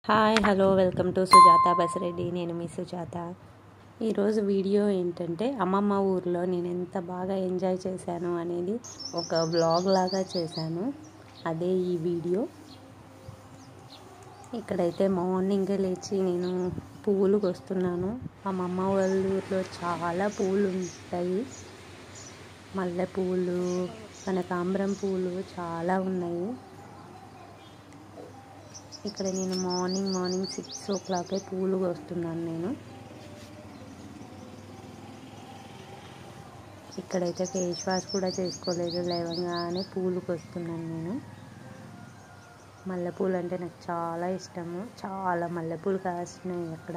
Hi hello welcome to Sujatha Basireddy నేను మీ సుజాత ఈరోజు వీడియో ఏంటంటే అమ్మమ్మ ఊర్లో నేను ఎంత బాగా ఎంజాయ్ చేశాను అనేది ఒక వ్లాగ్ లాగా చేశాను అదే ఈ వీడియో ఇక్కడైతే మార్నింగ్ లేచి నేను పువ్వులు వస్తున్నాను అమ్మమ్మ వాళ్ళ ఊర్లో చాలా పువ్వులు ఉంటాయి మల్లె పువ్వులు కనకాంబరం పువ్వులు చాలా ఉన్నాయి ఇక్కడ నేను మార్నింగ్ మార్నింగ్ సిక్స్ ఓ క్లాకే పూలు వస్తున్నాను నేను ఇక్కడైతే ఫేస్ వాష్ కూడా చేసుకోలేదు లేవగానే పూలకు వస్తున్నాను నేను మల్లెపూలు అంటే నాకు చాలా ఇష్టము చాలా మల్లెపూలు కాస్తున్నాయి అక్కడ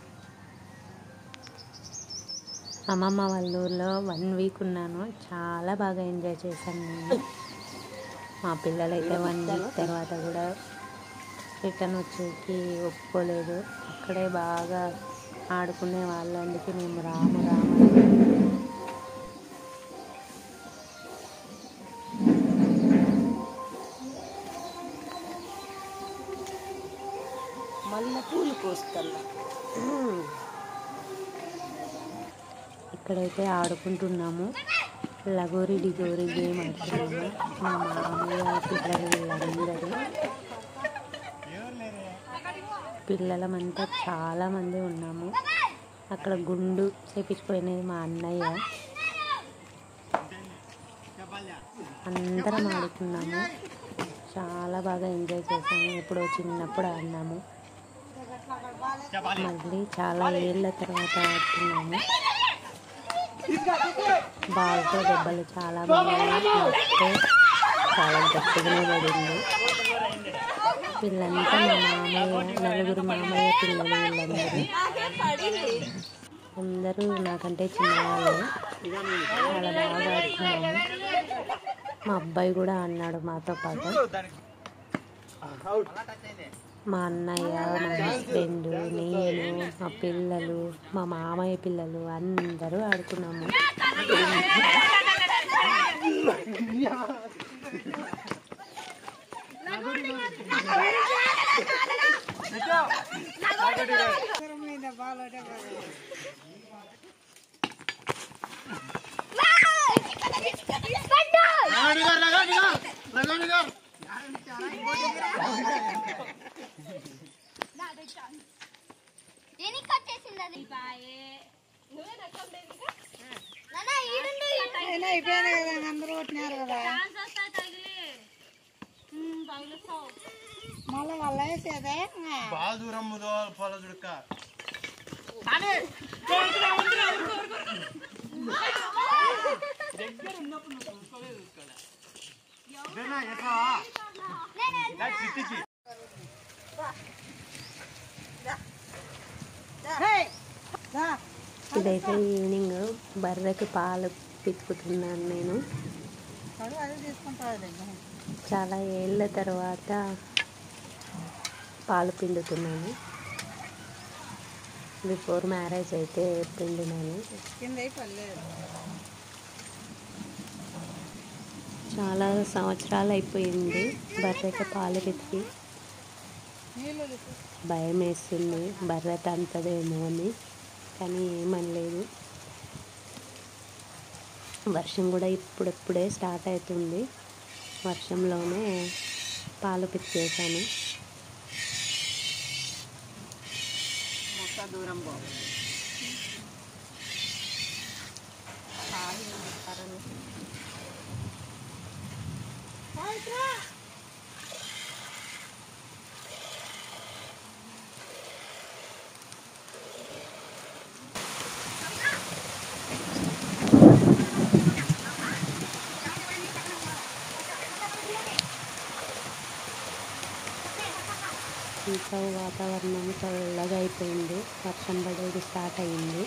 అమ్మమ్మ వాళ్ళ ఊర్లో వన్ వీక్ ఉన్నాను చాలా బాగా ఎంజాయ్ చేశాను నేను మా పిల్లలైతే వన్ వీక్ తర్వాత కూడా రిటర్న్ వచ్చేకి ఒప్పుకోలేదు అక్కడే బాగా ఆడుకునే వాళ్ళు అందుకే మేము రాము రాము మల్లె పూలు కోస్తున్నా ఇక్కడైతే ఆడుకుంటున్నాము లగోరి డిగోరి గేమ్ ఆడుతున్నాము మా మామయ్య పిల్లలు వీళ్ళందరూ పిల్లలమంతా చాలా మంది ఉన్నాము అక్కడ గుండు చేపించుకునేది మా అన్నయ్య అందరం ఆడుకున్నాము చాలా బాగా ఎంజాయ్ చేసాము ఎప్పుడో చిన్నప్పుడు ఆడినాము మళ్ళీ చాలా ఏళ్ళ తర్వాత ఆడుతున్నాము బాల్తో దెబ్బలు చాలా మంది వస్తే చాలా గట్టిగానే పడింది వీళ్ళంతా మా మామయ్య నలుగురు మామయ్య పిల్లలు వీళ్ళందరూ అందరూ నాకంటే చిన్నవాళ్ళు చాలా బాగా ఆడుకున్నాము మా అబ్బాయి కూడా అన్నాడు మాతో పాటు మా అన్నయ్య మా హస్బెండ్ నేను మా పిల్లలు మా మామయ్య పిల్లలు అందరూ ఆడుకున్నాము దేనికి వచ్చేసింది అది నాన్న, ఈడుండు, ఈడుండు. అయినా అయిపోయాను కదా అందరూ కొట్టినారు కదా మళ్ళీ వాళ్ళ వేసేదే బాగా దూరం ముదో పొల దుడక ఇదైతే ఈవినింగ్ బర్రెకి పాలు పితుకుతున్నాను నేను అది తీసుకుంటారు చాలా ఏళ్ళ తర్వాత పాలు పిండుతున్నాను బిఫోర్ మ్యారేజ్ అయితే పిండినాను కింద అయిపోలేదు చాలా సంవత్సరాలు అయిపోయింది బర్రెకి పాలు పితికి నీళ్ళు భయం వేస్తుంది బర్రె తంతదేమో అని కానీ ఏమనలేదు వర్షం కూడా ఇప్పుడప్పుడే స్టార్ట్ అవుతుంది వర్షంలోనే పాలు పితికేసాను మొక్క దూరం పో ఇంకా వాతావరణం చల్లగా అయిపోయింది వర్షం పడేది స్టార్ట్ అయింది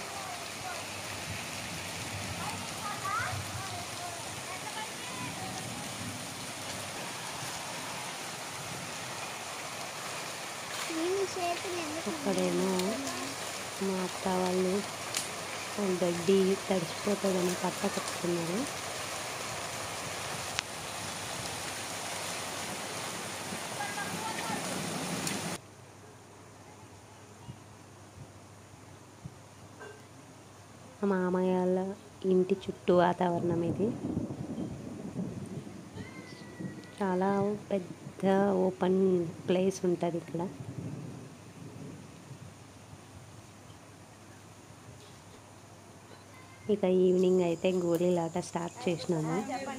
నేను చేతులు ఎందుకు అక్కడేమో మా అత్త వాళ్ళు గడ్డి తడిచిపోతుందని పట్ట కట్టుకున్నారు మా మామయ్య వాళ్ళ ఇంటి చుట్టూ వాతావరణం ఇది చాలా పెద్ద ఓపెన్ ప్లేస్ ఉంటుంది ఇక్కడ ఇక ఈవినింగ్ అయితే గోళీలాట స్టార్ట్ చేసినాము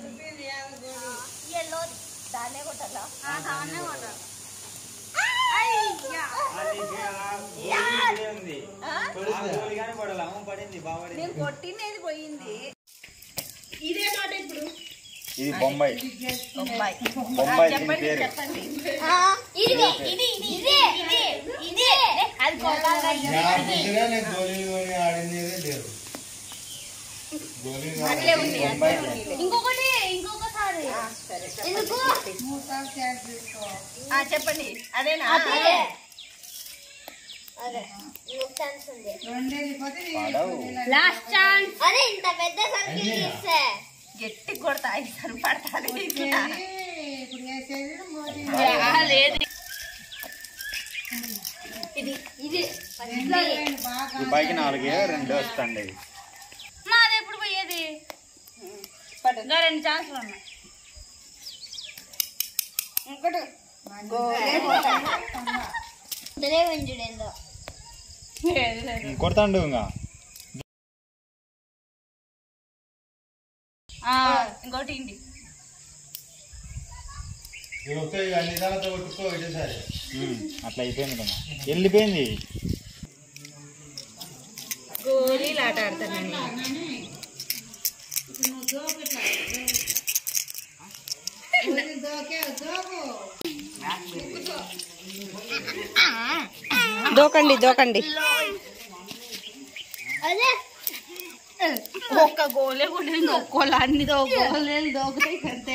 నేను కొట్టినది పోయింది ఇదే మాట ఇప్పుడు ఇది బొంబాయి బొంబాయి బొంబాయి దీని చెప్పండి పేరు చెప్పండి ఇదిగో ఇది ఇది ఇదే ఇదే ఇదే అది కొట్టాలి నేను గోళీలు కొని ఆడింది లేదు గోళీలు అట్లే ఉంది అట్లే ఉంది ఇంకొకటి ఇంకొకసారి ఎందుకు ఆ, చెప్పండి అదేనా అదే అదే ఇంకొక ఛాన్స్ ఉంది పాడవు లాస్ట్ ఛాన్స్ అదే ఇంత పెద్ద సర్కిల్ తీస్తే గట్టి కొడతా ఐదు పడతాది లేదు ఇది ఇది ఈ పైకి నాలుగే రెండు వస్తాండి మాది ఎప్పుడు పోయేది ఇంకా రెండు ఛాన్సులు ఉన్నాయి ఇంకోటి ఇద్దరే వెంజుడేందో కొడతాండు ఇంకా ఇంకోటి ఇండి ఇవి వస్తాయి అన్ని దానితో కొట్టుకో ఒకటేసారి ఉమ్, అట్లా అయిపోయింది కదా వెళ్ళిపోయింది గోళీలు ఆట ఆడతానండి దోకండి దోకండి అదే ఒక్క గోలే కూడా ఒక్కోళ్ళు అన్ని దో గోళీలు దోకుతాయి అంతే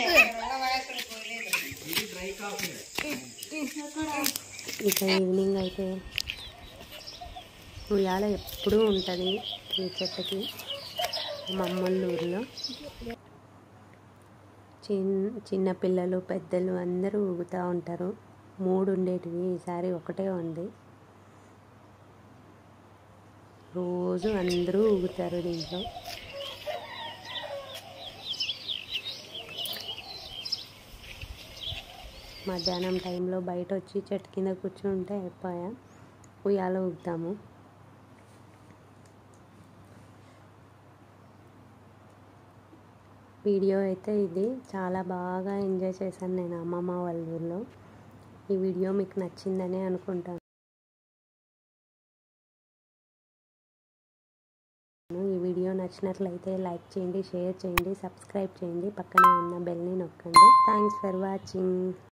ఇక ఈవినింగ్ అయితే ఉయ్యాల ఎప్పుడూ ఉంటుంది ఈ చెట్టుకి మా అమ్మోళ్ళ ఊరిలో చిన్ చిన్న పిల్లలు పెద్దలు అందరూ ఊగుతూ ఉంటారు మూడు ఉండేటివి ఈసారి ఒకటే ఉంది రోజు అందరూ ఊగుతారు దీంట్లో మధ్యాహ్నం టైంలో బయట వచ్చి చెట్టు కింద కూర్చుంటే అయిపోయా ఉయ్యాల ఊగుతాము వీడియో అయితే ఇది చాలా బాగా ఎంజాయ్ చేశాను నేను అమ్మమ్మ వాళ్ళ ఊర్లో ఈ వీడియో మీకు నచ్చిందని అనుకుంటాను ఈ వీడియో నచ్చినట్లయితే లైక్ చేయండి షేర్ చేయండి సబ్స్క్రైబ్ చేయండి పక్కనే ఉన్న బెల్ని నొక్కండి థ్యాంక్స్ ఫర్ వాచింగ్